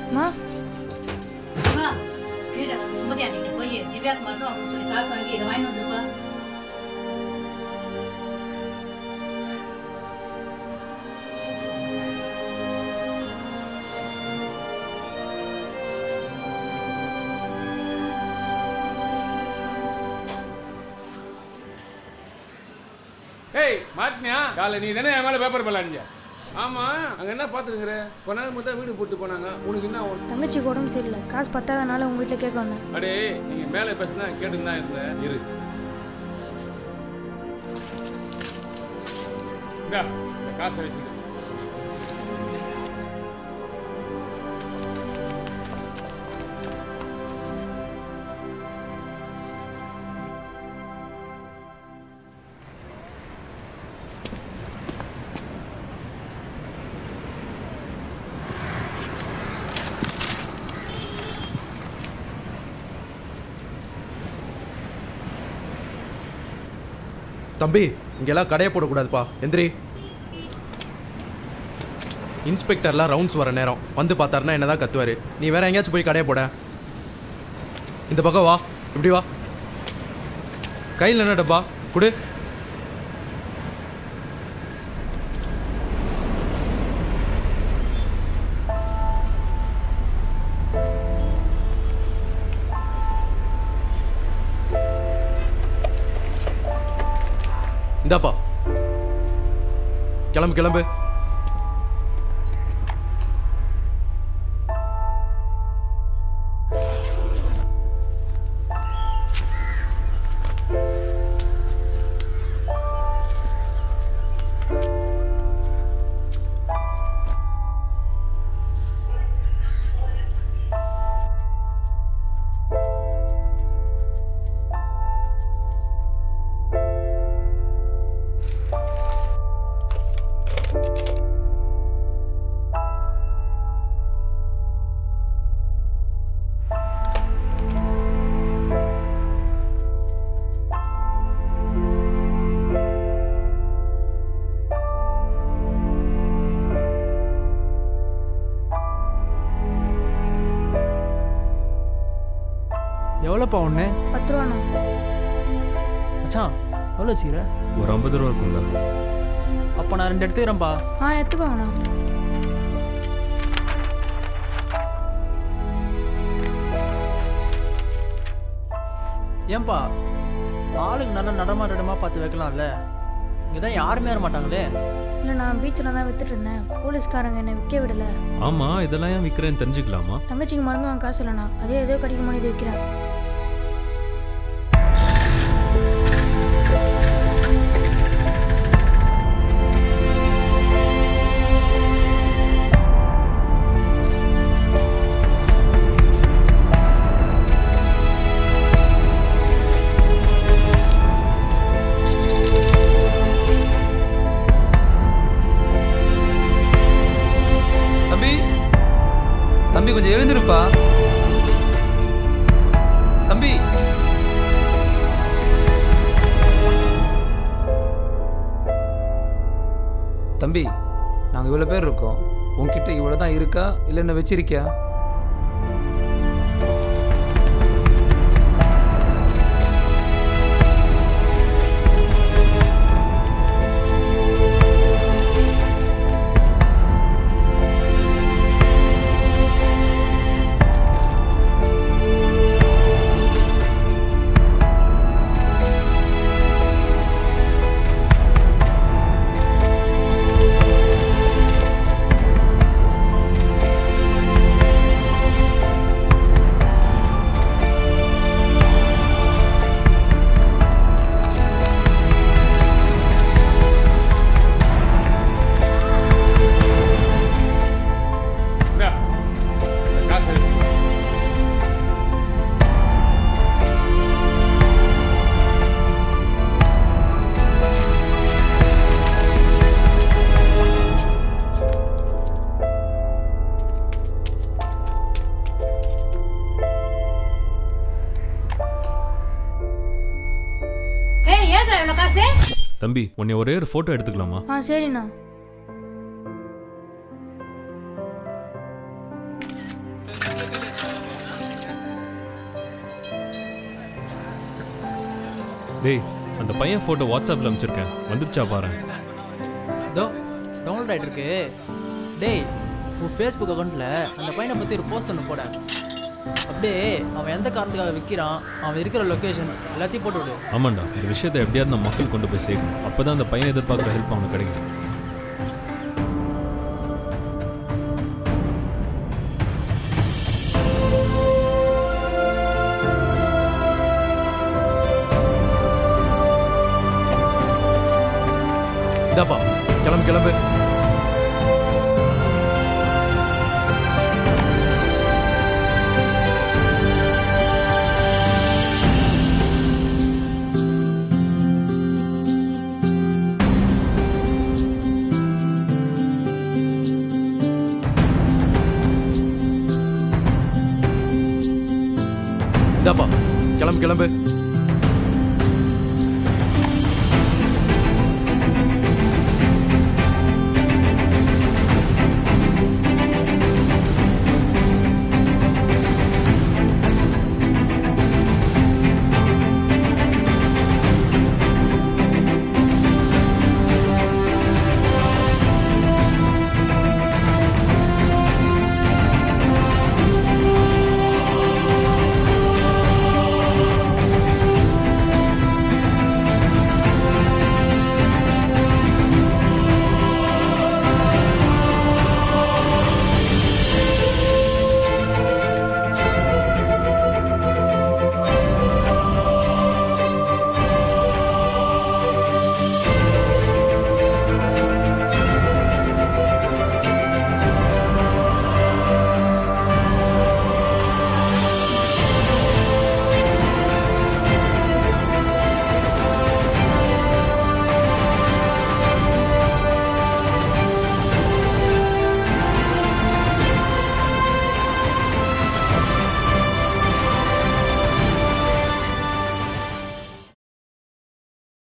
அம்மா சிவா கீழே வந்து சுமதியா நீங்க போய் திவ்யாக்கு மருத்துவம் வாங்கணும்னு சொல்லி காசு வாங்கி இதை வாங்கி வந்துருப்பா ஏய் மாட்டினியா காலை நீ தானே என் மேலே பேப்பர் பல்லாண்டியா ஆமா அங்க என்ன பார்த்துருக்குற கொஞ்ச நேரம் முதல் வீடு போட்டு போனாங்க உனக்கு என்ன ஒன்று தங்கச்சிக்கு உடம்பு சரியில்லை காசு பத்தாதனால உங்கள் வீட்டில் கேட்க வந்தேன் அடே நீங்க மேலே பேசினா கேட்டுன்னு தான் இருந்தேன் இரு இந்தா, இந்த காசை வச்சுக்க தம்பி இங்கெல்லாம் கடையை போடக்கூடாதுப்பா எந்திரி இன்ஸ்பெக்டர்லாம் ரவுண்ட்ஸ் வர நேரம் வந்து பார்த்தாருன்னா என்னதான் கத்துவாரு நீ வேற எங்கேயாச்சும் போய் கடையை போட இந்த பக்கம் வா இப்படி வா கையில் என்ன டப்பா கொடு இந்தாப்பா கிளம்பு கிளம்பு எவ்வளோப்பா ஒன்று பத்து ரூபாண்ணா மச்சான் எவ்வளோ சீர ஒரு ஐம்பது ரூபா இருக்கும்ல அப்போ நான் ரெண்டு எடுத்துக்கிறேன்ப்பா ஆ எடுத்துக்கோங்கண்ணா ஏன்பா ஆளுங்க நல்லா நடமா இடமா பார்த்து வைக்கலாம்ல இங்கே தான் யாருமே வர மாட்டாங்களே இல்லை நான் பீச்சில் தான் வித்துட்டு இருந்தேன் போலீஸ்காரங்க என்னை விற்க விடலை ஆமா இதெல்லாம் ஏன் விற்கிறேன்னு தெரிஞ்சுக்கலாமா தங்கச்சிக்கு மருந்து வாங்க காசு இல்லைண்ணா அதே ஏதோ கிடைக்குமோ இது விற்கிறேன் தம்பி தம்பி கொஞ்சம் எழுந்திருப்பா தம்பி தம்பி நாங்கள் இவ்வளோ பேர் இருக்கோம் உன்கிட்ட இவ்வளோ தான் இருக்கா இல்லை என்ன வச்சிருக்கியா இந்தா, இந்த காசை வச்சுக்க ஏய் ஏதுடா இவ்வளோ காசு தம்பி உன்னை ஒரே ஒரு ஃபோட்டோ எடுத்துக்கலாமா ஆ சரிண்ணா டேய் அந்த பையன் ஃபோட்டோ வாட்ஸ்அப்பில் அனுப்பிச்சிருக்கேன் வந்துருச்சா பாரு இதோ டவுன்லோட் ஆகிட்டு இருக்கு டேய் உன் ஃபேஸ்புக் அக்கௌண்ட்டில் அந்த பையனை பற்றி ஒரு போஸ்ட் ஒன்று போட அப்படியே அவன் எந்த காரணத்துக்காக விற்கிறான் அவன் இருக்கிற லொக்கேஷன் எல்லாத்தையும் போட்டு விடு ஆமாண்டா இந்த விஷயத்தை எப்படியாவது நம்ம மக்கள் கொண்டு போய் சேர்க்கணும் அப்போ தான் அந்த பையன் எதிர்பார்க்குற ஹெல்ப் அவனுக்கு கிடைக்கும் இதாப்பா கிளம்பு கிளம்பு இதாப்பா கிளம்பு கிளம்பு